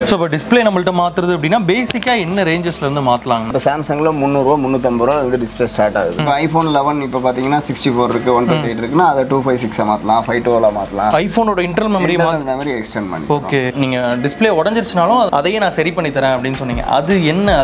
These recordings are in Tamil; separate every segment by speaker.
Speaker 1: ஸோ இப்போ டிஸ்பிளே நம்மள்ட்ட மாற்றுறது அப்படின்னா பேசிக்காக என்ன ரேஞ்சஸ்லேருந்து மாற்றலாங்க
Speaker 2: இப்போ சாம்சங்கில் முந்நூறுரூவா முந்நூற்றம்பது ரூபா வந்து டிஸ்பிளே ஸ்டார்ட் ஆகுது இப்போ ஐஃபோன் லெவன் இப்போ பார்த்தீங்கன்னா சிக்ஸ்டி ஃபோர் இருக்குது ஒன் டுவெண்ட்டி எயிட் இருக்குன்னா அதை டூ ஃபைவ் சிக்ஸாக மாற்றலாம் ஃபைவ் டூவில் மாற்றலாம்
Speaker 1: ஐஃபோனோட இன்டர்னல் மெமரி
Speaker 2: மெமரி எக்ஸ்டெண்ட் பண்ணி
Speaker 1: ஓகே நீங்கள் டிஸ்பிளே உடஞ்சிருச்சுனாலும் அதையே நான் சரி பண்ணி தரேன் அப்படின்னு சொன்னீங்க அது என்ன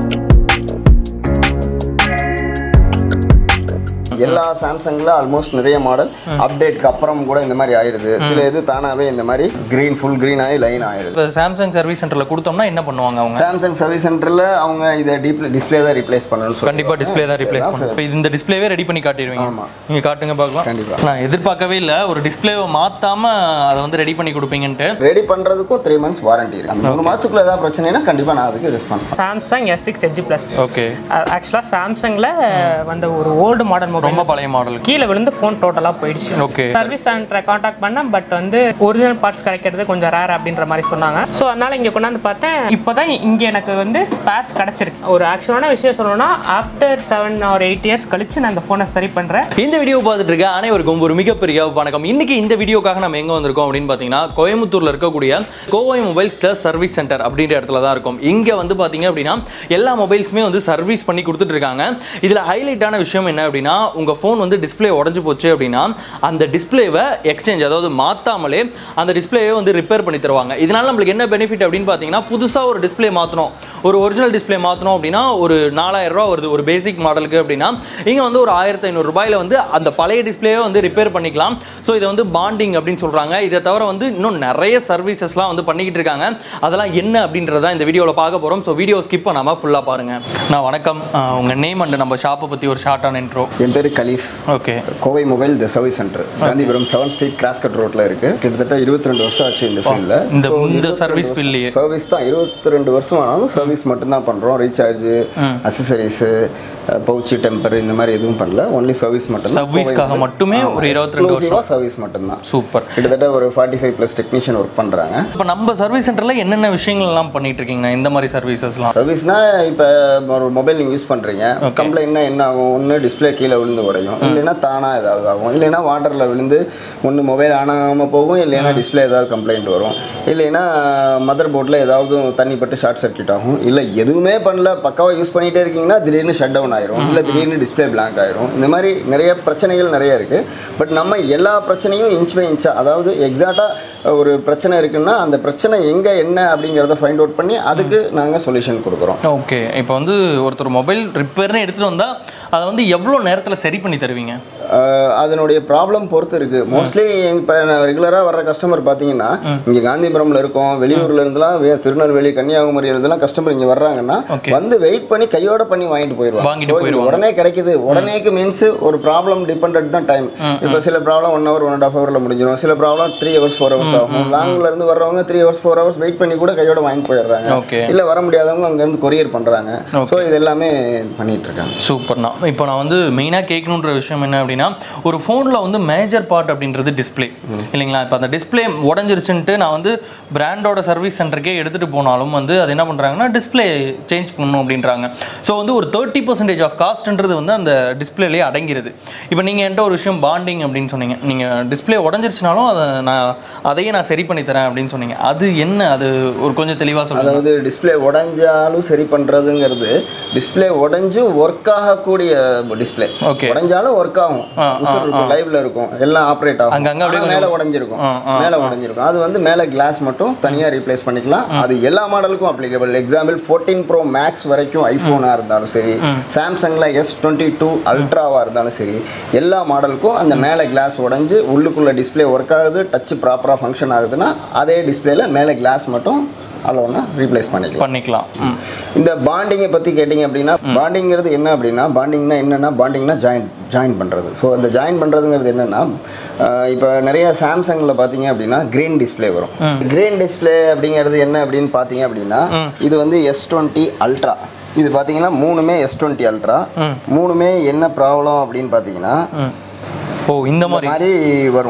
Speaker 2: எல்லா சாம்சங்கில் ஆல்மோஸ்ட் நிறைய மாடல் அப்டேட்க்கு அப்புறம் கூட இந்த மாதிரி ஆயிடுது சில இது தானாகவே இந்த மாதிரி க்ரீன் ஃபுல் க்ரீன் ஆகி லைன் ஆயிடுது
Speaker 1: இப்போ சாம்சங் சர்வீஸ் சென்டரில் கொடுத்தோம்னா என்ன பண்ணுவாங்க அவங்க
Speaker 2: சாம்சங் சர்வீஸ் சென்டரில் அவங்க இதை டிஸ்பிளே டிஸ்பிளே தான் ரீப்ளேஸ் பண்ணணும்னு சொல்லி
Speaker 1: கண்டிப்பாக டிஸ்பிளே தான் ரிப்ளேஸ் பண்ணும் இப்போ இந்த டிஸ்பிளேவே ரெடி பண்ணி காட்டிடுவீங்க
Speaker 2: ஆமா.
Speaker 1: நீங்கள் காட்டுங்க பார்க்கலாம்
Speaker 2: கண்டிப்பா.
Speaker 1: நான் எதிர்பார்க்கவே இல்லை ஒரு டிஸ்பிளேவை மாற்றாம அதை வந்து ரெடி பண்ணி கொடுப்பீங்கன்ட்டு
Speaker 2: ரெடி பண்ணுறதுக்கும் த்ரீ மந்த்ஸ் வாரண்டி இருக்கு அந்த மூணு மாதத்துக்குள்ள ஏதாவது பிரச்சனைனா கண்டிப்பாக நான் அதுக்கு ரெஸ்பான்ஸ் பண்ணுறேன்
Speaker 3: Samsung S six edge plus
Speaker 1: okay
Speaker 3: ஆக்சுவலாக சாம்சங்கில் வந்த ஒரு ஓல்டு மாடல் மொபைல்
Speaker 1: ரொம்ப பழைய மாடல்
Speaker 3: கீழே விழுந்து ஃபோன் டோட்டலாக போயிடுச்சு
Speaker 1: Okay.
Speaker 3: சர்வீஸ் சென்டரை காண்டாக்ட் பண்ணேன் பட் வந்து ஒரிஜினல் பார்ட்ஸ் கிடைக்கிறது கொஞ்சம் ரேர் அப்படின்ற மாதிரி சொன்னாங்க ஸோ அதனால இங்கே கொண்டாந்து பார்த்தேன் இப்போ தான் இங்கே எனக்கு வந்து ஸ்பேர்ஸ் கிடச்சிருக்கு ஒரு ஆக்சுவலான விஷயம் சொல்லணும்னா after seven or eight years கழிச்சு நான் அந்த ஃபோனை சரி பண்ணுறேன்
Speaker 1: இந்த வீடியோ பார்த்துட்டு இருக்க அனைவருக்கும் ஒரு மிகப்பெரிய வணக்கம் இன்னைக்கு இந்த வீடியோக்காக நம்ம எங்க வந்திருக்கோம் அப்படின்னு பார்த்தீங்கன்னா கோயம்புத்தூர்ல இருக்கக்கூடிய Kovai mobiles the service centre அப்படின்ற இடத்துல தான் இருக்கும் இங்க வந்து பார்த்தீங்க அப்படின்னா எல்லா மொபைல்ஸுமே வந்து சர்வீஸ் பண்ணி கொடுத்துட்டு இருக்காங்க இதுல ஹைலைட்டான விஷயம் என்ன அப்படின்னா உங்க ஃபோன் வந்து டிஸ்ப்ளே உடஞ்சு போச்சு அப்படின்னா அந்த டிஸ்ப்ளேவை எக்ஸ்சேஞ்ச் அதாவது மாத்தாமலே அந்த டிஸ்ப்ளேவை வந்து ரிப்பேர் பண்ணி தருவாங்க இதனால நம்மளுக்கு என்ன பெனிஃபிட் அப்படின்னு பார்த்தீங்கன்னா புதுசா ஒரு டிஸ்ப்ளே மாற்றணும் ஒரு ஒரிஜினல் டிஸ்ப்ளே மாற்றணும் அப்படின்னா ஒரு நாலாயிரம் ரூபா வருது ஒரு பேசிக் மாடலுக்கு அப்படின்னா இங்கே வந்து ஒரு ஆயிரத்தி ஐநூறு ரூபாயில வந்து அந்த பழைய டிஸ்ப்ளேவை வந்து ரிப்பேர் பண்ணிக்கலாம் ஸோ இதை வந்து பாண்டிங் அப்படின்னு சொல்கிறாங்க இதை தவிர வந்து இன்னும் நிறைய சர்வீசஸ்லாம் வந்து பண்ணிக்கிட்டு இருக்காங்க அதெல்லாம் என்ன அப்படின்றத இந்த வீடியோவில் பார்க்க போகிறோம் ஸோ வீடியோ ஸ்கிப் பண்ணாமல் ஃபுல்லாக பாருங்கள் நான் வணக்கம் அஹ் உங்க நேம் அண்ட் நம்ம ஷாப்பை பற்றி ஒரு ஷார்ட்டான இன்ட்ரோ
Speaker 2: என் பேர் Khalif
Speaker 1: okay
Speaker 2: Kovai mobile the service centre Gandhipuram seven street cross cut ரோட்ல இருக்கு கிட்டத்தட்ட இருபத்தி ரெண்டு வருஷம் ஆச்சு இந்த ஃபீல்டில்
Speaker 1: இந்த இந்த சர்வீஸ் ஃபீல்ட்லேயே
Speaker 2: சர்வீஸ் தான் இருபத்தி ரெண்டு வருஷம் ஆனாலும் சர்வீஸ் மட்டும்தான் பண்றோம் ரீசார்ஜ் அசசரிஸு பவுச்சு டெம்பர் இந்த மாதிரி எதுவும் பண்ணல ஒன்லி சர்வீஸ் மட்டும்
Speaker 1: Service-க்காக மட்டுமே ஒரு 22 வருஷம்.
Speaker 2: சர்வீஸ் மட்டும்தான்
Speaker 1: சூப்பர்
Speaker 2: கிட்டத்தட்ட ஒரு forty five plus technician work பண்றாங்க
Speaker 1: இப்போ நம்ம சர்வீஸ் சென்டரில் என்னென்ன விஷயங்கள்லாம் பண்ணிட்டு இருக்கீங்க இந்த மாதிரி சர்வீசஸ்லாம்
Speaker 2: சர்வீஸ்னா இப்போ ஒரு மொபைல் நீங்கள் யூஸ் பண்ணுறீங்க கம்ப்ளைண்ட்னா என்ன ஆகும் ஒன்று டிஸ்ப்ளே கீழே விழுந்து உடையும் இல்லைன்னா தானாக ஏதாவது ஆகும் இல்லைன்னா வாட்டரில் விழுந்து ஒன்று மொபைல் ஆனாமல் போகும் இல்லைன்னா டிஸ்ப்ளே ஏதாவது கம்ப்ளைண்ட் வரும் இல்லைன்னா மதர் போர்டில் ஏதாவது தண்ணி பட்டு ஷார்ட் சர்க்யூட் ஆகும் இல்லை எதுவுமே பண்ணல பக்காவாக யூஸ் பண்ணிகிட்டே இருக்கீங்கன்னா திடீர்னு ஷட் டவுன் ஆயிரும் இல்லை திடீர்னு டிஸ்ப்ளே blank ஆயிரும் இந்த மாதிரி நிறைய பிரச்சனைகள் நிறைய இருக்குது பட் நம்ம எல்லா பிரச்சனையும் இன்ச் பை இன்ச்சா அதாவது எக்ஸாக்டாக ஒரு பிரச்சனை இருக்குன்னா அந்த பிரச்சனை எங்கே என்ன அப்படிங்கிறத ஃபைண்ட் அவுட் பண்ணி அதுக்கு நாங்கள் சொல்யூஷன் கொடுக்குறோம்
Speaker 1: ஓகே இப்போ வந்து ஒருத்தர் மொபைல் ரிப்பேர்னு எடுத்துகிட்டு வந்தால் அதை வந்து எவ்வளோ நேரத்தில் சரி பண்ணி தருவீங்க
Speaker 2: ஆஹ் அதனுடைய ப்ராப்ளம் பொறுத்து இருக்கு மோஸ்ட்லி இப்போ ரெகுலராக வர்ற கஸ்டமர் பார்த்தீங்கன்னா இங்கே காந்திபுரம்ல இருக்கோம் வெளியூர்ல இருந்துலாம் வே- திருநெல்வேலி கன்னியாகுமரி இருந்தெல்லாம் கஸ்டமர் இங்கே வர்றாங்கன்னா
Speaker 1: Okay.
Speaker 2: வந்து வெயிட் பண்ணி கையோட பண்ணி வாங்கிட்டு போயிடுவாங்க
Speaker 1: வாங்கிட்டு
Speaker 2: So, இங்க
Speaker 1: போயிடுவாங்க.
Speaker 2: உடனே கிடைக்குது உடனேக்கு மீன்ஸ் ஒரு ப்ராப்ளம் டிபெண்ட் தான் டைம் இப்போ சில problem one hour one and half ஹவரில் முடிஞ்சிடும் சில problem three hours four hours ஆகும் லாங்ல இருந்து வர்றவங்க three hours four hours wait பண்ணி கூட கையோட வாங்கிட்டு போயிடுறாங்க
Speaker 1: Okay.
Speaker 2: இல்லை வர முடியாதவங்க அங்கேருந்து கொரியர் பண்ணுறாங்க
Speaker 1: Okay.
Speaker 2: ஸோ இது எல்லாமே பண்ணிட்டு இருக்காங்க
Speaker 1: சூப்பர்ண்ணா இப்போ நான் வந்து மெயினாக கேட்கணுன்ற விஷயம் என்ன அப்படின்னா ஒரு ஃபோனில் வந்து மேஜர் பார்ட் அப்படின்றது டிஸ்ப்ளே இல்லைங்களா இப்போ அந்த டிஸ்ப்ளே உடஞ்சிருச்சுன்ட்டு நான் வந்து பிராண்டோட சர்வீஸ் சென்டருக்கே எடுத்துகிட்டு போனாலும் வந்து அது என்ன பண்ணுறாங்கன்னா டிஸ்ப்ளே சேஞ்ச் பண்ணணும் அப்படின்றாங்க ஸோ வந்து ஒரு தேர்ட்டி பர்சன்டேஜ் ஆஃப் காஸ்ட்ன்றது வந்து அந்த டிஸ்பிளேலேயே அடங்கிருது இப்போ நீங்கள் என்கிட்ட ஒரு விஷயம் பாண்டிங் அப்படின்னு சொன்னீங்க நீங்கள் டிஸ்ப்ளே உடஞ்சிருச்சுனாலும் அதை நான் அதையே நான் சரி பண்ணி தரேன் அப்படின்னு சொன்னீங்க அது என்ன அது ஒரு கொஞ்சம் தெளிவாக சொல்லுங்கள்
Speaker 2: அதாவது டிஸ்ப்ளே உடைஞ்சாலும் சரி பண்றதுங்கிறது டிஸ்ப்ளே உடைஞ்சு ஒர்க் ஆகக்கூடிய டிஸ்ப்ளே
Speaker 1: Okay.
Speaker 2: உடைஞ்சாலும் ஒர்க் ஆகும்
Speaker 1: ஆ,
Speaker 2: உசுர் இருக்கும் லைவ்ல இருக்கும் எல்லாம் ஆப்ரேட் ஆகும்
Speaker 1: அங்கங்க அப்படியே
Speaker 2: ஆனா மேல
Speaker 1: கொஞ்சம்
Speaker 2: உடைஞ்சிருக்கும்
Speaker 1: ஆ, ஆ,
Speaker 2: மேல உடைஞ்சிருக்கும் அது வந்து மேல கிளாஸ் மட்டும் தனியா ரீப்ளேஸ் பண்ணிக்கலாம் அது எல்லா மாடலுக்கும் applicable example fourteen pro max வரைக்கும் ஐஃபோனா இருந்தாலும் சரி சாம்சங்ல எஸ் டுவெண்ட்டி டூ அல்ட்ராவா இருந்தாலும் சரி எல்லா மாடலுக்கும் அந்த மேல கிளாஸ் உடைஞ்சு உள்ளுக்குள்ள டிஸ்ப்ளே ஒர்க் ஆகுது டச் ப்ராப்பரா ஃபங்க்ஷன் ஆகுதுன்னா அதே டிஸ்ப்ளேல மேல கிளாஸ் மட்டும் அளவுனா ரீப்ளேஸ் பண்ணிக்கலாம்
Speaker 1: பண்ணிக்கலாம் ம்
Speaker 2: இந்த பாண்டிங்கை பற்றி கேட்டிங்க அப்படின்னா பாண்டிங்கிறது என்ன அப்படின்னா பாண்டிங்னா என்னென்னா பாண்டிங்னா ஜாயின் ஜாயின் பண்ணுறது ஸோ அந்த ஜாயின் பண்ணுறதுங்கிறது என்னென்னா இப்போ நிறைய சாம்சங்கில் பார்த்தீங்க அப்படின்னா க்ரீன் டிஸ்ப்ளே வரும் க்ரீன் டிஸ்ப்ளே அப்படிங்கிறது என்ன அப்படின்னு பார்த்தீங்க அப்படின்னா இது வந்து எஸ் டுவெண்ட்டி அல்ட்ரா இது பார்த்தீங்கன்னா மூணுமே எஸ் டுவெண்ட்டி அல்ட்ரா மூணுமே என்ன ப்ராப்ளம் அப்படின்னு பார்த்தீங்கன்னா
Speaker 1: ஓ இந்த
Speaker 2: இந்த
Speaker 1: மாதிரி
Speaker 2: மாதிரி வரும்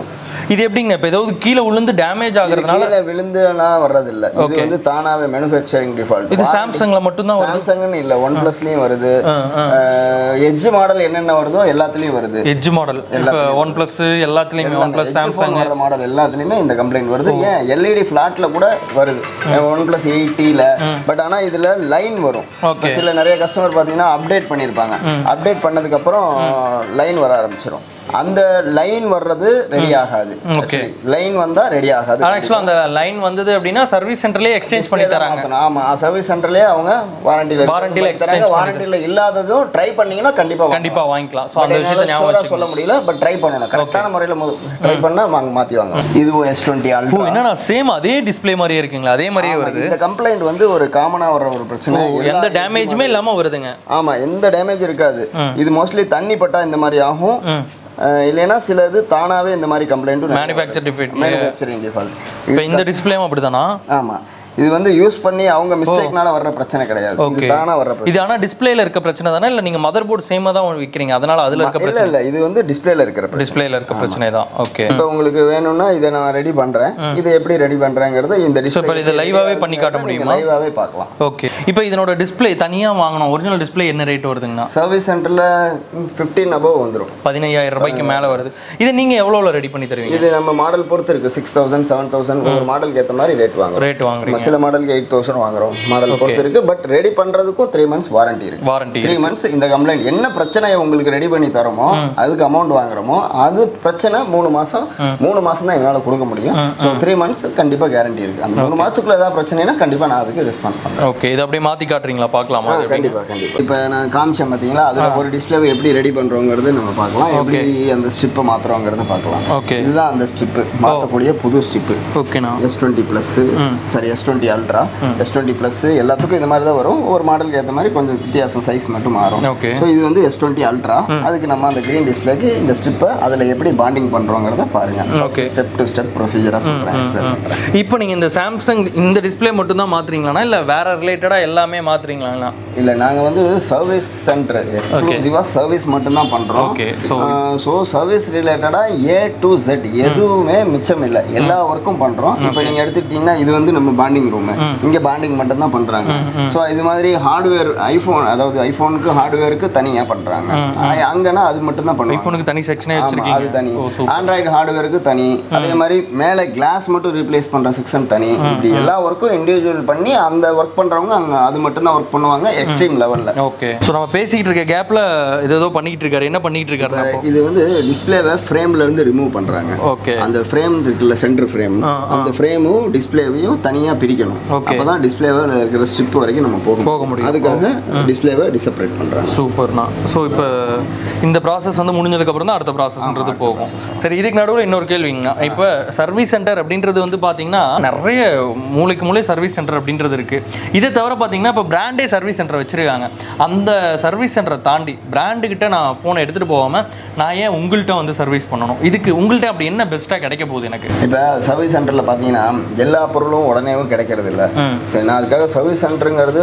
Speaker 1: இது எப்படிங்க இப்போ ஏதாவது கீழே விழுந்து டேமேஜ்
Speaker 2: இது
Speaker 1: ஆகுறதுனால
Speaker 2: கீழே விழுந்துனா வர்றதில்ல இது வந்து தானாவே மேனுஃபேக்சரிங் டிஃபால்ட்
Speaker 1: இது சாம்சங்ல மட்டும்தான் வருது
Speaker 2: சாம்சங்னு இல்ல ஒன் பிளஸ்லயும் வருது
Speaker 1: ஆ, ஆ.
Speaker 2: எட்ஜ் மாடல் என்னென்ன வருதோ எல்லாத்துலயும் வருது
Speaker 1: எட்ஜ் மாடல் இப்போ ஒன் ப்ளஸ் எல்லாத்துலேயுமே ஒன் ப்ளஸ் சாம்சங்
Speaker 2: வர மாடல் எல்லாத்துலயுமே இந்த கம்ப்ளைண்ட் வருது ஏன் எல்இடி ஃபிளாட்ல கூட வருது ஒன் பிளஸ் எயிட்டில பட் ஆனா இதுல லைன் வரும்
Speaker 1: Okay.
Speaker 2: சில நிறைய கஸ்டமர் பாத்தீங்கன்னா அப்டேட் பண்ணிருப்பாங்க அப்டேட் பண்ணதுக்கு அப்புறம் லைன் வர ஆரம்பிச்சிடும் அந்த லைன் வர்றது ரெடி ஆகாது
Speaker 1: Okay.
Speaker 2: லைன் வந்தா ரெடி ஆகாது
Speaker 1: ஆக்சுவலாக அந்த லைன் வந்தது அப்படின்னா சர்வீஸ் சென்டர்லேயே எக்ஸ்சேஞ்ச் பண்ணி தராங்க
Speaker 2: மாத்தணும். ஆமா சர்வீஸ் சென்டர்லயே அவங்க வாரண்டில
Speaker 1: Warranty-ல exchange
Speaker 2: வாரண்டில இல்லாததும் ட்ரை பண்ணீங்கன்னா கண்டிப்பா வாங்கலாம்.
Speaker 1: கண்டிப்பா வாங்கிக்கலாம் ஸோ
Speaker 2: But
Speaker 1: அந்த
Speaker 2: என்னால
Speaker 1: விஷயத்தை ஞாபகம்
Speaker 2: sure ஆ
Speaker 1: வச்சுக்கணும்.
Speaker 2: சொல்ல முடியல பட் ட்ரை பண்ணணும் கரெக்டான முறையில் ட்ரை பண்ணா வாங்க மாத்தி வாங்க இதுவும் எஸ் டுவெண்ட்டி
Speaker 1: ஓ
Speaker 2: அல்ட்ரா
Speaker 1: என்னன்னா சேம் அதே டிஸ்ப்ளே மாதிரியே இருக்குங்களா அதே மாதிரியே வருது
Speaker 2: இந்த கம்ப்ளைண்ட் வந்து ஒரு காமனா வர்ற ஒரு பிரச்சனை
Speaker 1: ஓ,
Speaker 2: எல்லா
Speaker 1: எந்த டேமேஜுமே இல்லாம வருதுங்க
Speaker 2: ஆமா எந்த டேமேஜ் இருக்காது இது மோஸ்ட்லி தண்ணி பட்டா இந்த மாதிரி ஆகும் அஹ் இல்லைன்னா சில இது தானாவே இந்த மாதிரி கம்ப்ளைண்ட்டும்
Speaker 1: மேனுஃபேக்சர் டிஃபெக்ட்
Speaker 2: மேனுஃபேக்சரிங் டிஃபால்ட்
Speaker 1: இப்போ இந்த டிஸ்பிளேவும் அப்படிதானா
Speaker 2: ஆமா இது வந்து யூஸ் பண்ணி அவங்க மிஸ்டேக்னால வர்ற பிரச்சனை கிடையாது
Speaker 1: ஓகே
Speaker 2: இது தானா வர்ற பிரச்சனை
Speaker 1: இது ஆனா டிஸ்பிளேல இருக்க பிரச்சனை தானே இல்ல நீங்க மதர் போர்டு சேமா தான் விற்கிறீங்க அதனால அதுல இருக்க
Speaker 2: இல்ல
Speaker 1: பிரச்சனை
Speaker 2: இல்ல இது வந்து டிஸ்பிளேல இருக்கிற பிரச்சனை
Speaker 1: டிஸ்பிளேல இருக்க பிரச்சனை தான் ஓகே
Speaker 2: இப்போ உங்களுக்கு வேணும்னா இதை நான் ரெடி பண்றேன் இதை எப்படி ரெடி பண்றேங்கிறத இந்த
Speaker 1: ஸோ இப்போ இதை லைவாவே பண்ணி காட்ட முடியுமா
Speaker 2: லைவாவே பார்க்கலாம்
Speaker 1: ஓகே இப்போ இதனோட டிஸ்ப்ளே தனியா வாங்கணும் ஒரிஜினல் டிஸ்ப்ளே என்ன ரேட் வருதுங்கண்ணா
Speaker 2: சர்வீஸ் சென்டர்ல ஃபிஃப்டீன் அபவ் வந்துடும்
Speaker 1: பதினையாயிரம் ரூபாய்க்கு மேல வருது இது நீங்க எவ்வளோல ரெடி பண்ணி தருவீங்க
Speaker 2: இது நம்ம மாடல் பொறுத்து இருக்கு சிக்ஸ் தௌசண்ட் செவன் தௌசண்ட் ஒரு மாடலுக்கு ஏற்ற மாதிரி ரேட் வாங்குறோம்
Speaker 1: ரேட் வாங்குறீங்க
Speaker 2: நம்ம சில மாடலுக்கு எயிட் தௌசண்ட் வாங்குறோம் மாடல் பொறுத்து இருக்கு பட் ரெடி பண்றதுக்கும் த்ரீ மந்த்ஸ் வாரண்டி இருக்கு
Speaker 1: வாரண்டி
Speaker 2: த்ரீ மந்த்ஸ் இந்த கம்ப்ளைண்ட் என்ன பிரச்சனையை உங்களுக்கு ரெடி பண்ணி தரோமோ அதுக்கு அமௌண்ட் வாங்குறோமோ அது பிரச்சனை மூணு மாசம் மூணு மாசம் தான் எங்களால் கொடுக்க முடியும் ஸோ த்ரீ மந்த்ஸ் கண்டிப்பா கேரண்டி இருக்கு அந்த மூணு மாசத்துக்குள்ள ஏதாவது பிரச்சனைனா கண்டிப்பா நான் அதுக்கு ரெஸ்பான்ஸ் பண்றேன்
Speaker 1: ஓகே இது அப்படியே மாத்தி காட்டுறீங்களா பார்க்கலாமா
Speaker 2: ஆ, கண்டிப்பா கண்டிப்பா இப்போ நான் காமிச்சேன் பார்த்தீங்களா அதுல ஒரு டிஸ்பிளேவை எப்படி ரெடி பண்றோங்கிறது நம்ம பார்க்கலாம் எப்படி அந்த ஸ்ட்ரிப்பை மாத்துறோங்கிறத பார்க்கலாம்
Speaker 1: ஓகே
Speaker 2: இதுதான் அந்த ஸ்ட்ரிப்பு மாற்றக்கூடிய புது ஸ்ட்ரிப்பு
Speaker 1: ஓகேண்ணா
Speaker 2: S twenty plus sorry S twenty ultra S twenty plus எல்லாத்துக்கும் இந்த மாதிரி தான் வரும் ஒவ்வொரு மாடலுக்கு ஏற்ற மாதிரி கொஞ்சம் வித்தியாசம் சைஸ் மட்டும் மாறும்
Speaker 1: ஓகே
Speaker 2: ஸோ இது வந்து எஸ் டுவெண்ட்டி அல்ட்ரா அதுக்கு நம்ம அந்த கிரீன் டிஸ்பிளேக்கு இந்த ஸ்ட்ரிப்பை அதில் எப்படி பாண்டிங் பண்ணுறோங்கிறத பாருங்க
Speaker 1: Okay.
Speaker 2: ஸ்டெப் டு ஸ்டெப் ப்ரொசீஜராக சொல்கிறேன் எக்ஸ்பிளைன் பண்ணுறேன்
Speaker 1: இப்போ நீங்க இந்த சாம்சங் இந்த டிஸ்ப்ளே மட்டும் தான் மாத்துறீங்களாண்ணா இல்ல வேற ரிலேட்டடா எல்லாமே மாத்துறீங்களாண்ணா
Speaker 2: இல்லை நாங்கள் வந்து சர்வீஸ் சென்டர் எக்ஸ்க்ளூசிவாக சர்வீஸ் மட்டும்தான் பண்ணுறோம்
Speaker 1: ஓகே ஸோ
Speaker 2: ஸோ சர்வீஸ் ரிலேட்டடாக ஏ டு Z எதுவுமே மிச்சம் இல்லை எல்லா ஒர்க்கும் பண்ணுறோம் இப்போ நீங்கள் எடுத்துக்கிட்டிங்கன்னா இது வந்து நம்ம பாண்டிங் ரூமு இங்கே பாண்டிங் மட்டும் தான் பண்ணுறாங்க ஸோ இது மாதிரி ஹார்ட்வேர் ஐஃபோன் அதாவது ஐஃபோனுக்கு ஹார்ட்வேருக்கு தனியாக பண்ணுறாங்க அங்கன்னா அது மட்டும் தான் பண்ணுவாங்க
Speaker 1: ஐஃபோனுக்கு தனி செக்ஷனே
Speaker 2: ஆமா,
Speaker 1: வச்சிருக்கீங்க
Speaker 2: அது தனி
Speaker 1: ஓ சூப்பர்
Speaker 2: ஆண்ட்ராய்டு ஹார்ட்வேருக்கு தனி அதே மாதிரி மேலே கிளாஸ் மட்டும் ரீப்ளேஸ் பண்ணுற செக்ஷன் தனி இப்படி எல்லா ஒர்க்கும் இண்டிவிஜுவல் பண்ணி அந்த ஒர்க் பண்ணுறவங்க அங்கே அது மட்டும் தான் ஒர்க் பண்ணுவாங்க எக்ஸ்ட்ரீம் லெவலில்
Speaker 1: ஓகே ஸோ நம்ம பேசிக்கிட்டு இருக்க கேப்ல இது ஏதோ பண்ணிக்கிட்டு இருக்காரு என்ன பண்ணிக்கிட்டு இருக்காரு அப்போ
Speaker 2: இது வந்து டிஸ்பிளேவை ஃப்ரேம்ல இருந்து ரிமூவ் பண்றாங்க
Speaker 1: ஓகே
Speaker 2: அந்த ஃப்ரேம் இருக்குல்ல சென்டர் ஃப்ரேம்
Speaker 1: ஆ,
Speaker 2: அந்த ஃப்ரேமும் டிஸ்பிளேவையும் தனியா பிரிக்கணும்
Speaker 1: Okay.
Speaker 2: அப்பதான் டிஸ்பிளேவை இருக்கிற ஸ்ட்ரிப் வரைக்கும் நம்ம போக
Speaker 1: போக முடியும்.
Speaker 2: அதுக்காக டிஸ்பிளேவை டிசப்ரேட் பண்றாங்க
Speaker 1: சூப்பர்ண்ணா ஸோ இப்போ இந்த ப்ராசஸ் வந்து முடிஞ்சதுக்கு அப்புறம் தான் அடுத்த ப்ராசஸ்ன்றது போகும் சரி இதுக்கு நடுவில் இன்னொரு கேள்விங்கண்ணா இப்போ சர்வீஸ் சென்டர் அப்படின்றது வந்து பார்த்தீங்கன்னா நிறைய மூளைக்கு மூளை சர்வீஸ் சென்டர் அப்படின்றது இருக்கு இதை தவிர பார்த்தீங்கன்னா இப்போ பிராண்டே சர்வீஸ் சென்டர் வச்சிருக்காங்க அந்த சர்வீஸ் சென்டரை தாண்டி பிராண்டு கிட்ட நான் ஃபோனை எடுத்துகிட்டு போகாமல் நான் ஏன் உங்கள்கிட்ட வந்து சர்வீஸ் பண்ணணும் இதுக்கு உங்கள்கிட்ட அப்படி என்ன பெஸ்ட்டாக கிடைக்க போகுது எனக்கு
Speaker 2: இப்போ சர்வீஸ் சென்டரில் பார்த்தீங்கன்னா எல்லா பொருளும் உடனேவும் கிடைக்கிறது இல்லை சரி நான் அதுக்காக சர்வீஸ் சென்டருங்கிறது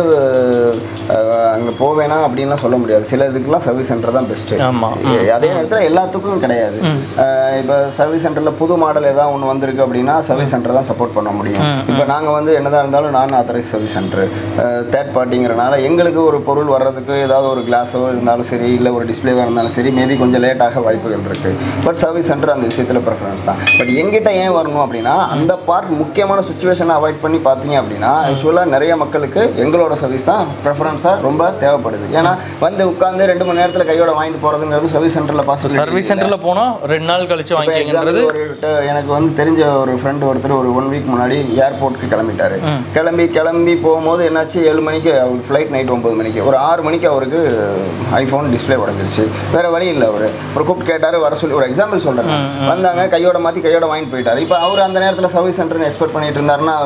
Speaker 2: அங்கே போவேனா அப்படின்லாம் சொல்ல முடியாது சில இதுக்கெல்லாம் சர்வீஸ் சென்டர் தான் பெஸ்ட்டு
Speaker 1: ஆமா.
Speaker 2: அதே நேரத்தில் எல்லாத்துக்கும் கிடையாது இப்போ சர்வீஸ் சென்டரில் புது மாடல் ஏதாவது ஒன்று வந்திருக்கு அப்படின்னா சர்வீஸ் சென்டர் தான் சப்போர்ட் பண்ண முடியும் இப்போ நாங்கள் வந்து என்னதான் இருந்தாலும் நான் ஆத்தரைஸ் சர்வீஸ் சென்டர் தேர்ட் பார்ட்டிங்கிறனால எங்களுக்கு ஒரு பொருள் வர்றதுக்கு ஏதாவது ஒரு கிளாஸோ இருந்தாலும் சரி இல்லை ஒரு டிஸ்பிளேவாக இருந்தாலும் சரி மேபி கொஞ்சம் லேட்டாக வாய்ப்புகள் இருக்குது பட் சர்வீஸ் சென்டர் அந்த விஷயத்தில் ப்ரிஃபரன்ஸ் தான் பட் எங்கிட்ட ஏன் வரணும் அப்படின்னா அந்த பார்ட் முக்கியமான சுச்சுவேஷனை அவாய்ட் பண்ணி பார்த்தீங்க அப்படின்னா யூஸ்வலாக நிறைய மக்களுக்கு எங்களோட சர்வீஸ் தான் ப்ரிஃபரன்ஸாக ரொம்ப தேவைப்படுது ஏன்னா வந்து உட்காந்து ரெண்டு மணி நேரத்தில் கையோட வாங்கிட்டு போகிறதுங்கிறது சர்வீஸ் சென்டரில் பாசிபிள்
Speaker 1: சர்வீஸ் சென்டரில் போனால் ரெண்டு நாள் கழிச்சு
Speaker 2: இப்ப
Speaker 1: வாங்கிக்கிங்கன்றது
Speaker 2: example ஒரு ட- எனக்கு வந்து தெரிஞ்ச ஒரு ஃப்ரெண்டு ஒருத்தர் ஒரு ஒன் வீக் முன்னாடி ஏர்போர்ட்டுக்கு கிளம்பிட்டாரு கிளம்பி கிளம்பி போகும்போது என்னாச்சு ஏழு மணிக்கு அவருக்கு ஃப்ளைட் நைட் ஒன்பது மணிக்கு ஒரு ஆறு மணிக்கு அவருக்கு ஐஃபோன் டிஸ்ப்ளே உடஞ்சிருச்சு வேற வழி இல்லை அவர் ஒரு கூப்பிட்டு கேட்டாரு வர சொல்லி ஒரு எக்ஸாம்பிள் சொல்றேன் வந்தாங்க கையோட மாற்றி கையோட வாங்கிட்டு போயிட்டாரு இப்போ அவர் அந்த நேரத்தில் சர்வீஸ் சென்டர்னு எக்ஸ்பெக்ட் பண்ணிட்டு இருந்தாருன்னா அவர் நடக்கிற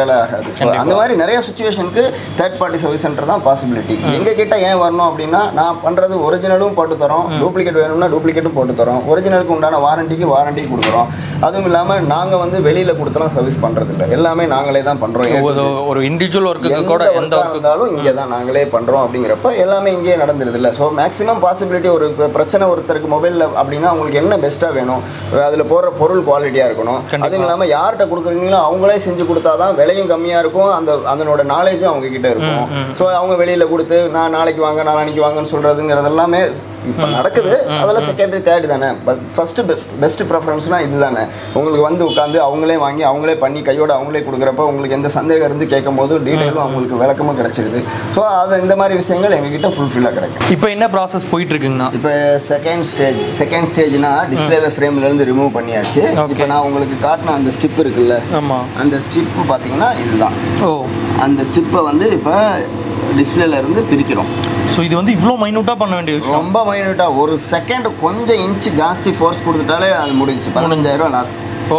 Speaker 2: வேலை ஆகாது So, அந்த மாதிரி நிறைய சுச்சுவேஷனுக்கு தேர்ட் பார்ட்டி சர்வீஸ் சென்டர் தான் பாசிபிலிட்டி எங்க கிட்ட ஏன் வரணும் அப்படின்னா நான் பண்றது ஒரிஜினலும் போட்டு தரோம் டூப்ளிகேட் வேணும்னா டூப்ளிகேட்டும் போட்டு தரோம் ஒரிஜினலுக்கு உண்டான வாரண்டிக்கு வாரண்டி கொடுக்குறோம் அதுவும் இல்லாம நாங்க வந்து வெளியில கொடுத்தலாம் சர்வீஸ் பண்றது இல்லை எல்லாமே நாங்களே தான் பண்றோம்
Speaker 1: ஒரு ஒரு இண்டிவிஜுவல் ஒர்க்குக்கு
Speaker 2: எந்த
Speaker 1: கூட எந்த
Speaker 2: ஒர்க்காக
Speaker 1: ஒர்க்கு
Speaker 2: இருந்தாலும் இங்கே தான் நாங்களே பண்ணுறோம் அப்படிங்கிறப்ப எல்லாமே இங்கேயே நடந்துருது இல்லை ஸோ மேக்ஸிமம் பாசிபிலிட்டி ஒரு இப்ப பிரச்சனை ஒருத்தருக்கு மொபைலில் அப்படின்னா உங்களுக்கு என்ன பெஸ்ட்டாக வேணும் அதில் போடுற பொருள் குவாலிட்டியாக இருக்கணும் அதுவும் இல்லாமல் யார்கிட்ட கொடுக்குறீங்களோ அவங்களே செஞ்சு கொடுத்தா தான் விலையும் கம்மியாக இருக்கும் அந்த அதனோட நாலேஜும் அவங்க கிட்ட இருக்கும் ஸோ அவங்க வெளியில் கொடுத்து நான் நாளைக்கு வாங்க நாளானிக்கு வாங்கன்னு சொல்கிறதுங்கிறது எல்லாமே இப்போ நடக்குது அதெல்லாம் செகண்டரி தேர்ட் தானே பட் ஃபஸ்ட்டு பெஸ்ட் ப்ரிஃபரன்ஸ்னால் இது தானே உங்களுக்கு வந்து உட்காந்து அவங்களே வாங்கி அவங்களே பண்ணி கையோட அவங்களே கொடுக்குறப்ப உங்களுக்கு எந்த சந்தேகம் இருந்து கேட்கும் போது டீட்டெயிலும் அவங்களுக்கு விளக்கமும் கிடைச்சிருது ஸோ அது இந்த மாதிரி விஷயங்கள் எங்ககிட்ட ஃபுல்ஃபில்லாக கிடைக்கும்
Speaker 1: இப்போ என்ன ப்ராசஸ் போயிட்டு இருக்குங்கண்ணா
Speaker 2: இப்போ செகண்ட் ஸ்டேஜ் செகண்ட் ஸ்டேஜ்னா டிஸ்பிளேவை ஃப்ரேம்லேருந்து ரிமூவ் பண்ணியாச்சு இப்போ நான் உங்களுக்கு காட்டின அந்த ஸ்டிப் இருக்குல்ல
Speaker 1: ஆமா
Speaker 2: அந்த ஸ்டிப்பு பார்த்தீங்கன்னா இதுதான்
Speaker 1: ஓ
Speaker 2: அந்த ஸ்டிப்பை வந்து இப்போ டிஸ்பிளேல இருந்து பிரிக்கிறோம்
Speaker 1: ஸோ இது வந்து இவ்வளோ மைனூட்டாக பண்ண வேண்டிய விஷயம்
Speaker 2: ரொம்ப மைனூட்டாக ஒரு செகண்ட் கொஞ்சம் இன்ச்சு ஜாஸ்தி ஃபோர்ஸ் கொடுத்துட்டாலே அது முடிஞ்சு பதினஞ்சாயிரம் லாஸ்
Speaker 1: ஓ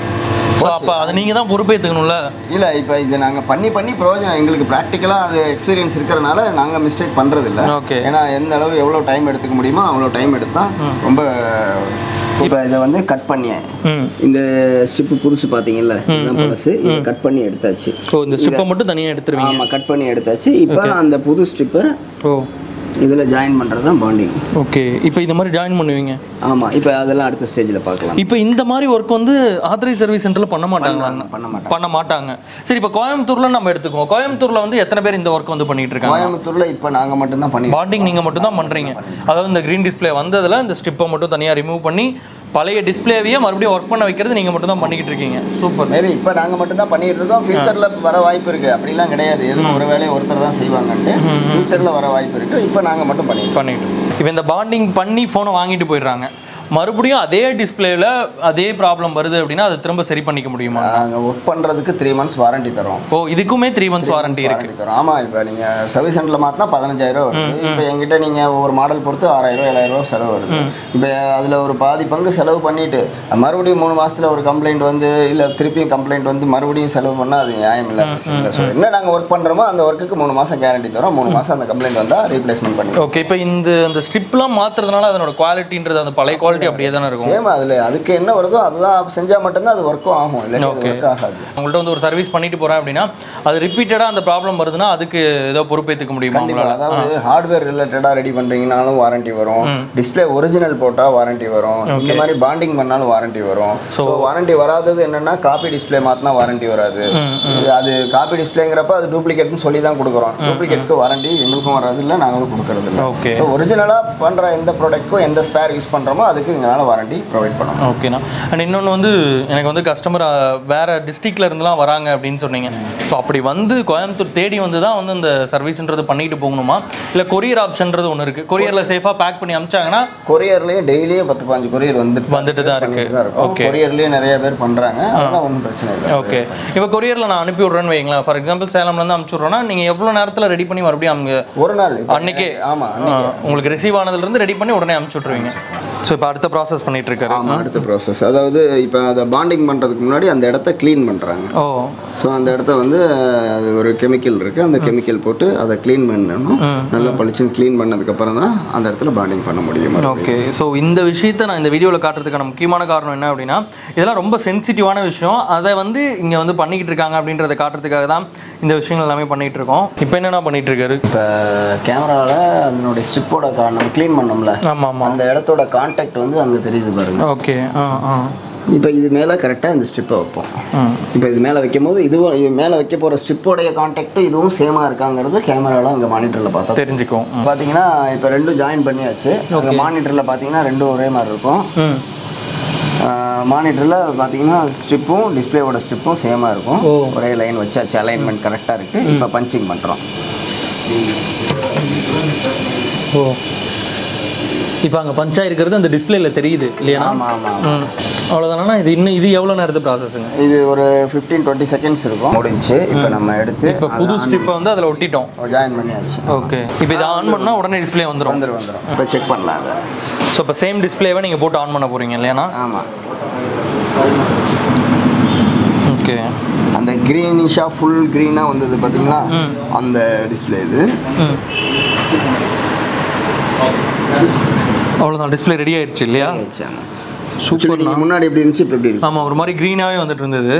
Speaker 1: ஸோ அப்போ அதை நீங்கள் தான் பொறுப்பேற்றுக்கணும்ல
Speaker 2: இல்லை இப்போ இது நாங்கள் பண்ணி பண்ணி பிரயோஜனம் எங்களுக்கு ப்ராக்டிக்கலாக அது எக்ஸ்பீரியன்ஸ் இருக்கிறனால நாங்கள் மிஸ்டேக் பண்ணுறது இல்லை
Speaker 1: Okay.
Speaker 2: ஏன்னா எந்த அளவு எவ்வளோ டைம் எடுத்துக்க முடியுமோ அவ்வளோ டைம் எடுத்தால் ரொம்ப இப்போ இதை வந்து கட் பண்ணியேன்
Speaker 1: ம்
Speaker 2: இந்த ஸ்ட்ரிப்பு புதுசு பார்த்தீங்கல்ல இதுதான் பழசு இதை கட் பண்ணி எடுத்தாச்சு
Speaker 1: ஓ இந்த ஸ்ட்ரிப்பை மட்டும் தனியாக எடுத்துருவீங்க
Speaker 2: ஆமாம் கட் பண்ணி எடுத்தாச்சு இப்போ அந்த புது ஸ்ட்ரிப்பை
Speaker 1: ஓ
Speaker 2: இதில் ஜாயின் பண்ணுறது தான் பாண்டிங்
Speaker 1: ஓகே இப்போ இந்த மாதிரி ஜாயின் பண்ணுவீங்க
Speaker 2: ஆமாம் இப்போ அதெல்லாம் அடுத்த ஸ்டேஜில் பார்க்கலாம்
Speaker 1: இப்போ இந்த மாதிரி ஒர்க் வந்து ஆத்தரைஸ் சர்வீஸ் சென்டரில் பண்ண மாட்டாங்களா
Speaker 2: பண்ண மாட்டாங்க
Speaker 1: பண்ண மாட்டாங்க சரி இப்போ கோயம்புத்தூர்ல நம்ம எடுத்துக்குவோம் கோயம்புத்தூர்ல வந்து எத்தனை பேர் இந்த ஒர்க் வந்து பண்ணிட்டு இருக்காங்க
Speaker 2: கோயம்புத்தூரில் இப்போ நாங்கள் மட்டும்தான் பண்ணி
Speaker 1: பாண்டிங் நீங்க மட்டும் தான் பண்றீங்க அதாவது இந்த கிரீன் டிஸ்ப்ளே வந்ததுல இந்த ஸ்ட்ரிப்பை மட்டும் தனியா ரிமூவ் பண்ணி பழைய டிஸ்ப்ளேவையே மறுபடியும் ஒர்க் பண்ண வைக்கிறது நீங்க மட்டும் தான் பண்ணிக்கிட்டு இருக்கீங்க சூப்பர்
Speaker 2: மேபி இப்போ நாங்கள் மட்டும்தான் பண்ணிட்டு இருக்கோம் ஃபியூச்சரில் வர வாய்ப்பு இருக்கு அப்படிலாம் கிடையாது எதுவும் ஒரு வேலையை ஒருத்தர் தான் செய்வாங்கன்ட்டு ஃபியூச்சரில் வர வாய்ப்பு இருக்கு இப்போ நாங்கள் மட்டும் பண்ணிட்டு
Speaker 1: பண்ணிட்டு இப்போ இந்த பாண்டிங் பண்ணி ஃபோனை வாங்கிட்டு போயிடுறாங்க மறுபடியும் அதே டிஸ்ப்ளேல அதே ப்ராப்ளம் வருது அப்படின்னா அதை திரும்ப சரி பண்ணிக்க முடியுமா
Speaker 2: நாங்கள் ஒர்க் பண்ணுறதுக்கு த்ரீ மந்த்ஸ் வாரண்டி தரோம்
Speaker 1: ஓ இதுக்குமே த்ரீ மந்த்ஸ் வாரண்டி இருக்கு
Speaker 2: வாரண்டி தரோம் ஆமாம் இப்போ நீங்கள் சர்வீஸ் சென்டரில் மாற்றினா பதினஞ்சாயிரம் வருது இப்போ எங்கிட்ட நீங்கள் ஒரு மாடல் பொறுத்து ஆறாயிரம் ஏழாயிரம் ரூபா செலவு வருது இப்போ அதில் ஒரு பாதி பங்கு செலவு பண்ணிட்டு மறுபடியும் மூணு மாசத்துல ஒரு கம்ப்ளைண்ட் வந்து இல்லை திருப்பியும் கம்ப்ளைண்ட் வந்து மறுபடியும் செலவு பண்ணால் அது நியாயம் இல்லை ஸோ என்ன நாங்கள் ஒர்க் பண்ணுறோமோ அந்த ஒர்க்குக்கு மூணு மாதம் கேரண்டி தரோம் மூணு மாதம் அந்த கம்ப்ளைண்ட் வந்தால் ரீப்ளேஸ்மெண்ட் பண்ணி
Speaker 1: ஓகே இப்போ இந்த இந்த ஸ்ட்ரிப்லாம் மாத்துறதுனால அதனோட குவாலிட்டின்றது அந்த பழைய குவாலிட்டி அப்படியே தானே இருக்கும்
Speaker 2: சேம் அதில் அதுக்கு என்ன வருதோ அதுதான் செஞ்சால் மட்டும்தான் அது ஒர்க்கும் ஆகும் இல்லை ஒர்க் ஆகாது
Speaker 1: உங்கள்ட்ட வந்து ஒரு சர்வீஸ் பண்ணிட்டு போறேன் அப்படின்னா அது ரிப்பீட்டடா அந்த ப்ராப்ளம் வருதுன்னா அதுக்கு ஏதோ பொறுப்பேற்றுக்க முடியுமா
Speaker 2: கண்டிப்பா
Speaker 1: உங்களால
Speaker 2: அதாவது ஹார்ட்வேர் ரிலேட்டடாக ரெடி பண்ணுறீங்கனாலும் வாரண்டி வரும் டிஸ்ப்ளே ஒரிஜினல் போட்டால் வாரண்டி வரும் இந்த மாதிரி பாண்டிங் பண்ணாலும் வாரண்டி வரும் ஸோ வாரண்டி வராதது என்னன்னா காப்பி டிஸ்ப்ளே மாற்றினா வாரண்டி வராது இது அது காப்பி டிஸ்ப்ளேங்கிறப்ப அது டூப்ளிகேட்னு சொல்லி தான் கொடுக்குறோம் டூப்ளிகேட்க்கு வாரண்டி எங்களுக்கும் வராது இல்லை நாங்களும் கொடுக்கறது இல்லை
Speaker 1: ஓகே
Speaker 2: ஸோ ஒரிஜினலாக பண்ணுற எந்த ப்ராடக்ட்க்கும் எந்த ஸ்பேர் யூஸ் பண்ணுறோமோ அதுக்கு எங்களால் வாரண்டி ப்ரொவைட் பண்ணணும்
Speaker 1: ஓகேண்ணா அண்ட் இன்னொன்று வந்து எனக்கு வந்து கஸ்டமர் வேற டிஸ்ட்ரிக்ட்ல இருந்துலாம் வராங்க அப்படின்னு சொன்னீங்க ஸோ அப்படி வந்து கோயம்புத்தூர் தேடி வந்து தான் வந்து அந்த சர்வீஸ்ன்றது பண்ணிட்டு போகணுமா இல்லை கொரியர் ஆப்ஷன்றது ஒன்று இருக்கு கொரியரில் சேஃபாக பேக் பண்ணி அமிச்சாங்கன்னா
Speaker 2: கொரியர்லேயே டெய்லியே பத்து பாஞ்சு கொரியர் வந்துட்டு
Speaker 1: வந்துட்டு தான் இருக்கு
Speaker 2: தான் இருக்கும்
Speaker 1: ஓகே
Speaker 2: கொரியர்லேயே நிறைய பேர் பண்ணுறாங்க அதெல்லாம் ஒன்றும் பிரச்சனை இல்லை
Speaker 1: ஓகே இப்போ கொரியரில் நான் அனுப்பி விட்றேன்னு வைங்களேன் ஃபார் எக்ஸாம்பிள் சேலம்லேருந்து அனுப்பிச்சி விட்றோன்னா நீங்கள் எவ்வளோ நேரத்தில் ரெடி பண்ணி மறுபடியும் அவங்க
Speaker 2: ஒரு நாள் இப்ப
Speaker 1: அன்னைக்கே
Speaker 2: ஆமா
Speaker 1: ஆ, உங்களுக்கு ரிசீவ் ஆனதுலேருந்து ரெடி பண்ணி உடனே அனுப்பிச்சி விட்ருவீங்க ஸோ இப்போ அடுத்த ப்ராசஸ் பண்ணிட்டு இருக்காரு
Speaker 2: ஆமாம் அடுத்த ப்ராசஸ் அதாவது இப்போ அதை பாண்டிங் பண்ணுறதுக்கு முன்னாடி அந்த இடத்த க்ளீன் பண்ணுறாங்க
Speaker 1: ஓ
Speaker 2: ஸோ அந்த இடத்த வந்து அது ஒரு கெமிக்கல் இருக்குது அந்த கெமிக்கல் போட்டு அதை க்ளீன் பண்ணணும் நல்லா பளிச்சுன்னு க்ளீன் பண்ணதுக்கப்புறம் தான் அந்த இடத்துல பாண்டிங் பண்ண முடியும்
Speaker 1: ஓகே ஸோ இந்த விஷயத்தை நான் இந்த வீடியோவில் காட்டுறதுக்கான முக்கியமான காரணம் என்ன அப்படின்னா இதெல்லாம் ரொம்ப சென்சிட்டிவான விஷயம் அதை வந்து இங்கே வந்து பண்ணிக்கிட்டு இருக்காங்க அப்படின்றத காட்டுறதுக்காக தான் இந்த விஷயங்கள் எல்லாமே பண்ணிகிட்டு இருக்கோம் இப்போ என்னென்ன பண்ணிட்டு இருக்காரு
Speaker 2: இப்போ கேமராவில் அதனுடைய ஸ்ட்ரிப்போட கா நம்ம க்ளீன் பண்ணோம்ல
Speaker 1: ஆமாம் ஆமாம்
Speaker 2: அந்த இடத்தோட கான்டாக்ட் வந்து அங்கே தெரியுது பாருங்க
Speaker 1: ஓகே ஆ ஆ
Speaker 2: இப்போ இது மேலே கரெக்டாக இந்த ஸ்ட்ரிப்பை வைப்போம்
Speaker 1: ம்
Speaker 2: இப்போ இது மேலே வைக்கும் போது இதுவும் இது மேலே வைக்க போகிற ஸ்ட்ரிப்போடைய கான்டாக்ட் இதுவும் சேமாக இருக்காங்கிறது கேமராவில் அங்கே மானிட்டரில் பார்த்தா
Speaker 1: தெரிஞ்சுக்கும் ம்.
Speaker 2: பார்த்தீங்கன்னா இப்போ ரெண்டும் ஜாயின் பண்ணியாச்சு அங்கே மானிட்டரில் பார்த்தீங்கன்னா ரெண்டும் ஒரே மாதிரி இருக்கும்
Speaker 1: ம்
Speaker 2: மானிட்டரில் பார்த்தீங்கன்னா ஸ்ட்ரிப்பும் டிஸ்பிளேவோட ஸ்ட்ரிப்பும் சேமாக இருக்கும்
Speaker 1: ஓ.
Speaker 2: ஒரே லைன் வச்சாச்சு அலைன்மெண்ட் கரெக்டாக இருக்குது இப்போ பஞ்சிங் பண்ணுறோம்
Speaker 1: ஓ இப்போ அங்கே பஞ்சா இருக்கிறது அந்த டிஸ்பிளேல தெரியுது இல்லையா
Speaker 2: ஆமாம் ஆமாம்
Speaker 1: ம் அவ்வளோதானா இது இன்னும் இது எவ்வளோ நேரத்து ப்ராசஸுங்க
Speaker 2: இது ஒரு ஃபிஃப்டீன் டுவெண்ட்டி செகண்ட்ஸ் இருக்கும் முடிஞ்சு இப்போ நம்ம எடுத்து
Speaker 1: இப்போ புது ஸ்ட்ரிப்பை வந்து அதில் ஒட்டிட்டோம்
Speaker 2: ஜாயின் பண்ணியாச்சு
Speaker 1: ஓகே இப்போ இதை ஆன் பண்ணால் உடனே டிஸ்ப்ளே வந்துடும்
Speaker 2: வந்துடும் வந்துடும் இப்போ செக் பண்ணலாம் அதை
Speaker 1: ஸோ இப்போ சேம் டிஸ்ப்ளேவை நீங்கள் போட்டு ஆன் பண்ண போகிறீங்க இல்லையாண்ணா
Speaker 2: ஆமாம்
Speaker 1: ஓகே
Speaker 2: அந்த க்ரீனிஷாக ஃபுல் க்ரீனாக வந்தது பார்த்தீங்களா அந்த டிஸ்பிளே இது
Speaker 1: ம் அவ்வளோதான் டிஸ்ப்ளே ரெடி ஆயிடுச்சு இல்லையா
Speaker 2: சூப்பர் நீங்கள் முன்னாடி எப்படி இருந்துச்சு இப்போ எப்படி இருக்கு
Speaker 1: ஆமாம் ஒரு மாதிரி க்ரீனாகவே வந்துட்டு இருந்தது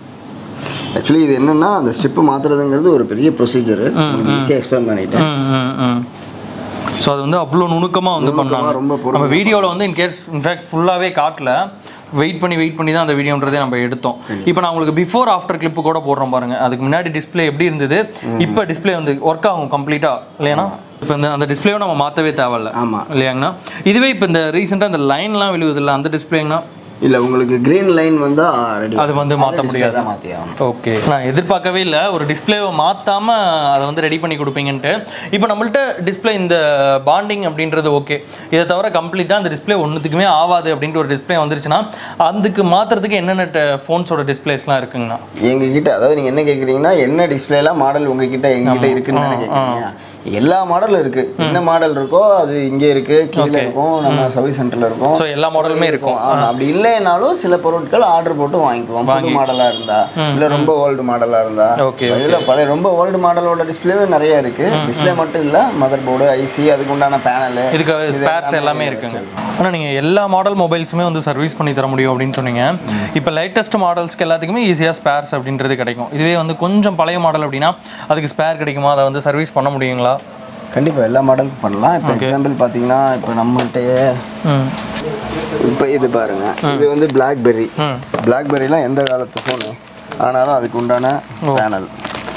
Speaker 2: ஆக்சுவலி இது என்னன்னா அந்த ஸ்டிப்பு மாற்றுறதுங்கிறது ஒரு பெரிய ப்ரொசீஜர் ஈஸியாக எக்ஸ்பிளைன் பண்ணிட்டேன்
Speaker 1: ம் ம் ம் ஸோ அது வந்து அவ்வளோ நுணுக்கமாக வந்து
Speaker 2: நுணுக்கமா,
Speaker 1: பண்ணாங்க
Speaker 2: ரொம்ப பொறுமையா
Speaker 1: நம்ம வீடியோவில் வந்து இன்கேஸ் இன்ஃபேக்ட் ஃபுல்லாகவே காட்டல வெயிட் பண்ணி வெயிட் பண்ணி தான் அந்த வீடியோன்றதே நம்ம எடுத்தோம் இப்போ நான் உங்களுக்கு பிஃபோர் ஆஃப்டர் கிளிப்பு கூட போடுறோம் பாருங்க அதுக்கு முன்னாடி டிஸ்ப்ளே எப்படி இருந்தது இப்போ டிஸ்ப்ளே வந்து ஒர்க் ஆகும் கம்ப்ளீட்டாக இல்லையாண்ணா இப்போ இந்த அந்த டிஸ்ப்ளேவை நம்ம மாற்றவே தேவையில்ல
Speaker 2: ஆமா.
Speaker 1: இல்லையாங்கண்ணா இதுவே இப்போ இந்த ரீசெண்டாக இந்த லைன்லாம் விழுவுது இல்லை அந்த டிஸ்பிளேங்கண்ணா
Speaker 2: இல்லை உங்களுக்கு க்ரீன் லைன் வந்தால் ரெடி
Speaker 1: அது வந்து மாத்த முடியாது.
Speaker 2: தான் மாற்றி ஆகணும்
Speaker 1: ஓகே நான் எதிர்பார்க்கவே இல்லை ஒரு டிஸ்ப்ளேவை மாற்றாம அதை வந்து ரெடி பண்ணி கொடுப்பீங்கன்ட்டு இப்போ நம்மள்ட்ட டிஸ்ப்ளே இந்த பாண்டிங் அப்படின்றது ஓகே இதை தவிர கம்ப்ளீட்டாக அந்த டிஸ்ப்ளே ஒன்றுத்துக்குமே ஆகாது அப்படின்ட்டு ஒரு டிஸ்ப்ளே வந்துருச்சுன்னா அதுக்கு மாற்றுறதுக்கு என்னென்ன ஃபோன்ஸோட டிஸ்ப்ளேஸ்லாம் இருக்குங்கண்ணா
Speaker 2: எங்ககிட்ட அதாவது நீங்கள் என்ன கேட்குறீங்கன்னா என்ன டிஸ்பிளேலாம் மாடல் உங்ககிட்ட எங்ககிட்ட இருக்குன்னு தானே கேட்குறீங்க எல்லா மாடலும் இருக்கு என்ன மாடல் இருக்கோ அது இங்கே இருக்கு கீழே இருக்கும் நம்ம சர்வீஸ் சென்டர்ல இருக்கும்
Speaker 1: ஸோ எல்லா மாடலுமே இருக்கும்
Speaker 2: ஆமா, அப்படி இல்லைனாலும் சில பொருட்கள் ஆர்டர் போட்டு வாங்கிக்குவோம் புது மாடலா இருந்தா இல்ல ரொம்ப ஓல்டு மாடலா இருந்தா
Speaker 1: Okay,
Speaker 2: இதுல பழைய ரொம்ப ஓல்டு மாடலோட டிஸ்பிளேவே நிறைய இருக்கு டிஸ்பிளே மட்டும் இல்ல மதர் போர்டு ஐசி அதுக்கு உண்டான பேனல்
Speaker 1: இதுக்கு ஸ்பேர்ஸ் எல்லாமே இருக்குங்க ஆனால் நீங்கள் எல்லா மாடல் மொபைல்ஸுமே வந்து சர்வீஸ் பண்ணி தர முடியும் அப்படின்னு சொன்னீங்க இப்போ லேட்டஸ்ட் மாடல்ஸ்க்கு எல்லாத்துக்குமே ஈஸியாக ஸ்பேர்ஸ் அப்படின்றது கிடைக்கும் இதுவே வந்து கொஞ்சம் பழைய மாடல் அப்படின்னா அதுக்கு ஸ்பேர் கிடைக்குமா அதை வந்து சர்வீஸ் பண்ண முடியுங்களா
Speaker 2: கண்டிப்பா எல்லா மாடலுக்கும் பண்ணலாம் இப்போ எக்ஸாம்பிள் பாத்தீங்கன்னா இப்போ நம்மகிட்டயே
Speaker 1: ம்
Speaker 2: இப்போ இது பாருங்க இது வந்து பிளாக்பெர்ரி
Speaker 1: ம்
Speaker 2: பிளாக்பெர்ரிலாம் எந்த காலத்து ஃபோனு ஆனாலும் அதுக்கு உண்டான பேனல்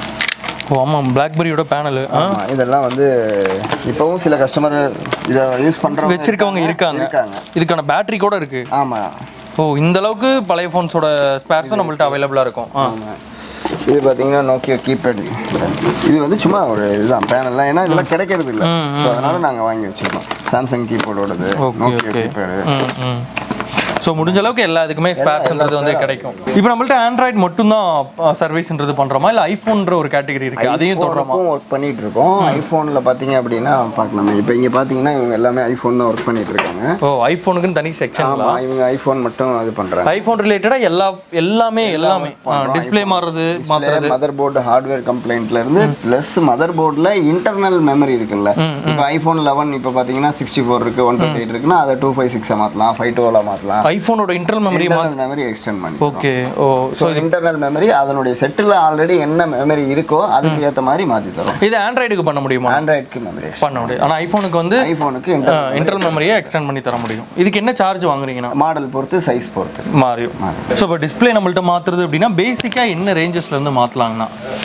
Speaker 1: ஓ ஆமாம் பிளாக்பெரியோட பேனலு ஆ
Speaker 2: ஆமா, இதெல்லாம் வந்து இப்போவும் சில கஸ்டமர் இதை யூஸ் பண்றவங்க
Speaker 1: வச்சிருக்கவங்க இருக்காங்க
Speaker 2: இருக்காங்க
Speaker 1: இதுக்கான பேட்டரி கூட இருக்கு
Speaker 2: ஆமா
Speaker 1: ஓ இந்த அளவுக்கு பழைய ஃபோன்ஸோட ஸ்பேர்ஸும் நம்மள்ட்ட அவைலபிளாக இருக்கும் ஆ
Speaker 2: ஆமா. இது பார்த்தீங்கன்னா நோக்கியோ கீபேட் இது வந்து சும்மா ஒரு இதுதான் பேனல்லாம் ஏன்னா இதெல்லாம் கிடைக்கிறது இல்லை ஸோ அதனால நாங்கள் வாங்கி வச்சிருக்கோம் சாம்சங் கீபோர்டோடது
Speaker 1: okay
Speaker 2: Nokia
Speaker 1: okay
Speaker 2: keypad
Speaker 1: hmm hmm so முடிஞ்ச அளவுக்கு எல்லா இதுக்குமே ஸ்பேர்ஸ்ன்றது வந்து கிடைக்கும் இப்போ நம்மள்ட்ட ஆண்ட்ராய்டு மட்டும்தான் சர்வீஸ்ன்றது பண்ணுறோமா இல்லை ஐஃபோன்ற ஒரு கேட்டகரி இருக்கு அதையும் தொடரமா
Speaker 2: ஒர்க் பண்ணிட்டு இருக்கோம் ஐஃபோனில் பார்த்தீங்க அப்படின்னா பார்க்கலாமே இப்போ இங்கே பார்த்தீங்கன்னா இவங்க எல்லாமே ஐஃபோன் தான் ஒர்க் பண்ணிட்டு இருக்காங்க
Speaker 1: ஓ ஐஃபோனுக்குன்னு தனி செக்ஷன்
Speaker 2: ஆமாம் இவங்க ஐஃபோன் மட்டும் இது பண்ணுறாங்க
Speaker 1: ஐஃபோன் ரிலேட்டடாக எல்லா எல்லாமே எல்லாமே டிஸ்ப்ளே மாறுறது மாத்துறது
Speaker 2: மதர் போர்டு ஹார்ட்வேர் கம்ப்ளைண்ட்ல இருந்து பிளஸ் மதர் போர்டில் இன்டர்னல் மெமரி இருக்குல்ல இப்போ ஐஃபோன் லெவன் இப்போ பார்த்தீங்கன்னா சிக்ஸ்டி ஃபோர் இருக்கு ஒன் டுவெண்ட்டி எயிட் இருக்குன்னா அதை டூ ஃபைவ் சிக்ஸை மாற்றலாம் ஃபைவ் டூவில் மாற்றலாம்
Speaker 1: ஐஃபோனோட internal memory
Speaker 2: internal memory extend பண்ணி
Speaker 1: okay oh
Speaker 2: so internal memory அதனுடைய செட்டில் ஆல்ரெடி என்ன மெமரி இருக்கோ அதுக்கு ஏற்ற மாதிரி மாற்றி தரும்
Speaker 1: இது ஆண்ட்ராய்டுக்கு பண்ண முடியுமா
Speaker 2: ஆண்ட்ராய்டுக்கு மெமரி
Speaker 1: பண்ண முடியும் ஆனால் ஐஃபோனுக்கு வந்து
Speaker 2: ஐஃபோனுக்கு இன்டர்
Speaker 1: இன்டர்னல் மெமரியை எக்ஸ்டெண்ட் பண்ணி தர முடியும் இதுக்கு என்ன சார்ஜ் வாங்குறீங்கன்னா
Speaker 2: மாடல் பொறுத்து சைஸ் பொறுத்து
Speaker 1: மாறியும் ஸோ இப்போ டிஸ்ப்ளே நம்மள்ட்ட மாற்றுறது அப்படின்னா பேசிக்காக என்ன ரேஞ்சஸ்ல இருந்து மாற்றலாங்கண்ணா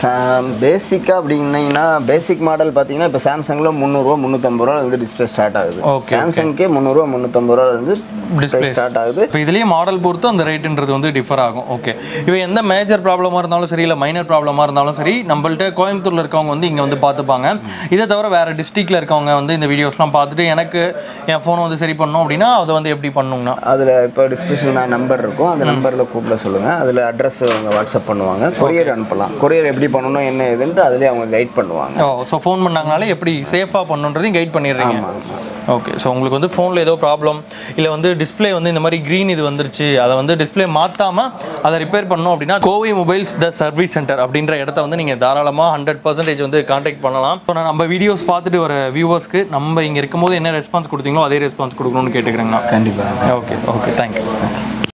Speaker 2: பேசிக்காக அப்படின்னீங்கன்னா பேசிக் மாடல் பார்த்தீங்கன்னா இப்போ சாம்சங்கில் முந்நூறுரூவா முந்நூற்றம்பது ரூபா வந்து டிஸ்பிளே ஸ்டார்ட் ஆகுது
Speaker 1: Okay,
Speaker 2: சாம்சங்க்கே முந்நூறுரூவா முந்நூற்றம்பது ரூபா வந்து
Speaker 1: Display.
Speaker 2: ஸ்டார்ட் ஆகுது
Speaker 1: இப்போ இதுலேயே மாடல் பொறுத்து அந்த ரேட்டுன்றது வந்து டிஃபர் ஆகும் ஓகே இப்போ எந்த மேஜர் ப்ராப்ளமாக இருந்தாலும் சரி இல்லை மைனர் ப்ராப்ளமாக இருந்தாலும் சரி நம்மள்ட்ட கோயம்புத்தூரில் இருக்கவங்க வந்து இங்கே வந்து பார்த்துப்பாங்க இதை தவிர வேறு டிஸ்ட்ரிக்டில் இருக்கவங்க வந்து இந்த வீடியோஸ்லாம் பார்த்துட்டு எனக்கு என் ஃபோனை வந்து சரி பண்ணணும் அப்படின்னா அதை வந்து எப்படி பண்ணணுங்கண்ணா
Speaker 2: அதில் இப்போ டிஸ்கிரிப்ஷன் நம்பர் இருக்கும் அந்த நம்பரில் கூப்பிட சொல்லுங்கள் அதில் அட்ரஸ் அவங்க வாட்ஸ்அப் பண்ணுவாங்க கொரியர் அனுப்பலாம் கொரியர் எப்படி பண்ணணும் என்ன ஏதுன்ட்டு அதிலே அவங்க கைட் பண்ணுவாங்க
Speaker 1: ஓ ஸோ ஃபோன் பண்ணாங்கனாலே எப்படி சேஃபாக பண்ணணுன்றதையும் கைட் பண்ணிடுறீங்க
Speaker 2: ஆமாம் ஆமாம்
Speaker 1: ஓகே ஸோ உங்களுக்கு வந்து ஃபோனில் ஏதோ ப்ராப்ளம் இல்லை வந்து டிஸ்ப்ளே வந்து இந்த மாதிரி க்ரீன் இது வந்துருச்சு அதை வந்து டிஸ்ப்ளே மாற்றாமல் அதை ரிப்பேர் பண்ணணும் அப்படின்னா Kovai mobiles the service centre அப்படின்ற இடத்த வந்து நீங்கள் தாராளமாக ஹண்ட்ரட் பர்சன்டேஜ் வந்து காண்டாக்ட் பண்ணலாம் இப்போ நான் நம்ம வீடியோஸ் பார்த்துட்டு வர வியூவர்ஸ்க்கு நம்ம இங்கே இருக்கும்போது என்ன ரெஸ்பான்ஸ் கொடுத்தீங்களோ அதே ரெஸ்பான்ஸ் கொடுக்கணும்னு கேட்டுக்கிறேங்கண்ணா
Speaker 2: கண்டிப்பாக
Speaker 1: ஓகே ஓகே தேங்க்யூ